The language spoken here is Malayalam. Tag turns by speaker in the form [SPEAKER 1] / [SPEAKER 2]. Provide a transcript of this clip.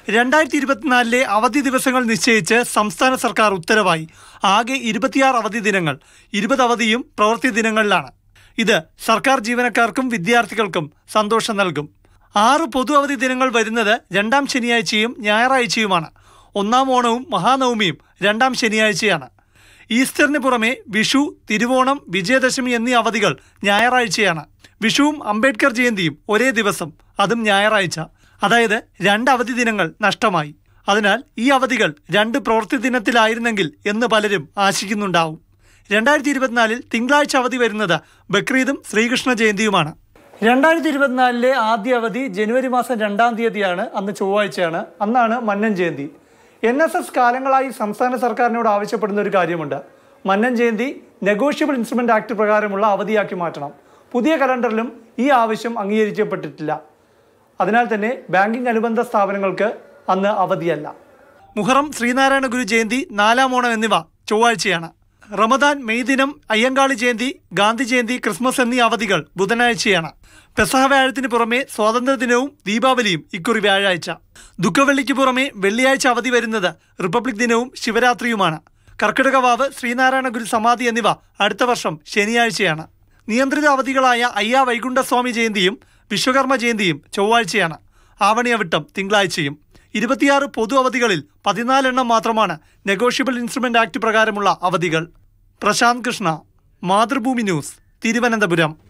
[SPEAKER 1] രണ്ടായിരത്തി ഇരുപത്തിനാലിലെ അവധി ദിവസങ്ങൾ നിശ്ചയിച്ച് സംസ്ഥാന സർക്കാർ ഉത്തരവായി ആകെ ഇരുപത്തിയാറ് അവധി ദിനങ്ങൾ ഇരുപത് അവധിയും പ്രവൃത്തി ദിനങ്ങളിലാണ് ഇത് സർക്കാർ ജീവനക്കാർക്കും വിദ്യാർത്ഥികൾക്കും സന്തോഷം നൽകും ആറ് പൊതു അവധി ദിനങ്ങൾ വരുന്നത് രണ്ടാം ശനിയാഴ്ചയും ഞായറാഴ്ചയുമാണ് ഒന്നാം ഓണവും മഹാനവമിയും രണ്ടാം ശനിയാഴ്ചയാണ് ഈസ്റ്ററിന് പുറമെ വിഷു തിരുവോണം വിജയദശമി എന്നീ അവധികൾ ഞായറാഴ്ചയാണ് വിഷുവും അംബേദ്കർ ജയന്തിയും ഒരേ ദിവസം അതും ഞായറാഴ്ച അതായത് രണ്ട് അവധി ദിനങ്ങൾ നഷ്ടമായി അതിനാൽ ഈ അവധികൾ രണ്ട് പ്രവൃത്തി ദിനത്തിലായിരുന്നെങ്കിൽ എന്ന് പലരും ആശിക്കുന്നുണ്ടാവും രണ്ടായിരത്തി ഇരുപത്തിനാലിൽ തിങ്കളാഴ്ച അവധി വരുന്നത് ബക്രീദും ശ്രീകൃഷ്ണ ജയന്തിയുമാണ് രണ്ടായിരത്തി ഇരുപത്തിനാലിലെ ആദ്യ അവധി ജനുവരി മാസം രണ്ടാം തീയതിയാണ് അന്ന് ചൊവ്വാഴ്ചയാണ് അന്നാണ് Mannan Jayanti N S S കാലങ്ങളായി സംസ്ഥാന സർക്കാരിനോട് ആവശ്യപ്പെടുന്ന ഒരു കാര്യമുണ്ട് Mannan Jayanti negotiable instrument act പ്രകാരമുള്ള അവധിയാക്കി മാറ്റണം പുതിയ കലണ്ടറിലും ഈ ആവശ്യം അംഗീകരിക്കപ്പെട്ടിട്ടില്ല അതിനാൽ തന്നെ ബാങ്കിംഗ് അനുബന്ധ സ്ഥാപനങ്ങൾക്ക് അന്ന് അവധിയല്ല മുഹറം ശ്രീനാരായണ ഗുരു ജയന്തി നാലാം ഓണം എന്നിവ ചൊവ്വാഴ്ചയാണ് റമദാൻ മെയ് ദിനം അയ്യങ്കാളി ജയന്തി ഗാന്ധി ജയന്തി ക്രിസ്മസ് എന്നീ അവധികൾ ബുധനാഴ്ചയാണ് പെസഹ വ്യാഴത്തിന് പുറമെ സ്വാതന്ത്ര്യദിനവും ദീപാവലിയും ഇക്കുറി വ്യാഴാഴ്ച ദുഃഖവെള്ളിക്ക് പുറമെ വെള്ളിയാഴ്ച അവധി വരുന്നത് റിപ്പബ്ലിക് ദിനവും ശിവരാത്രിയുമാണ് കർക്കിടക വാവ് ശ്രീനാരായണ ഗുരു സമാധി എന്നിവ അടുത്ത വർഷം ശനിയാഴ്ചയാണ് നിയന്ത്രിത അവധികളായ അയ്യ വൈകുണ്ഠസ്വാമി ജയന്തിയും വിശ്വകർമ്മ ജയന്തിയും ചൊവ്വാഴ്ചയാണ് ആവണിയവിട്ടം തിങ്കളാഴ്ചയും ഇരുപത്തിയാറ് പൊതു അവധികളിൽ പതിനാലെണ്ണം മാത്രമാണ് നെഗോഷ്യബിൾ ഇൻസ്ട്രുമെന്റ് ആക്ട് പ്രകാരമുള്ള അവധികൾ പ്രശാന്ത് കൃഷ്ണ മാതൃഭൂമി ന്യൂസ് തിരുവനന്തപുരം